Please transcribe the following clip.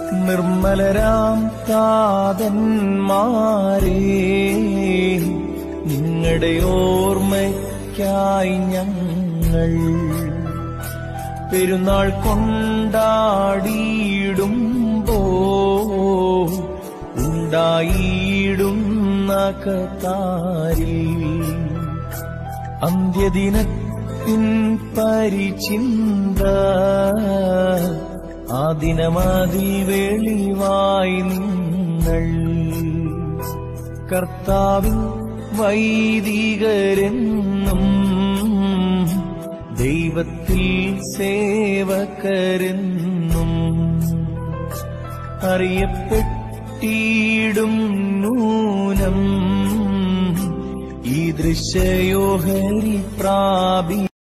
നിർമ്മലരാം താതന്മാരേ നിങ്ങളുടെ ഓർമ്മയ്ക്കായി ഞങ്ങൾ പെരുന്നാൾ കൊണ്ടാടിയിടുമ്പോ ഉണ്ടായിടുന്ന കതാരിൽ അന്ത്യദിനത്തിൻ പരിചിന്ത ആ ദിനമതിൽ വെളിവായി നിങ്ങൾ കർത്താവിൻ വൈദികരെന്നും ദൈവത്തിൽ സേവകരെന്നും അറിയപ്പെട്ടിടും നൂനം ഈ ദൃശ്യയോഹരി പ്രാപി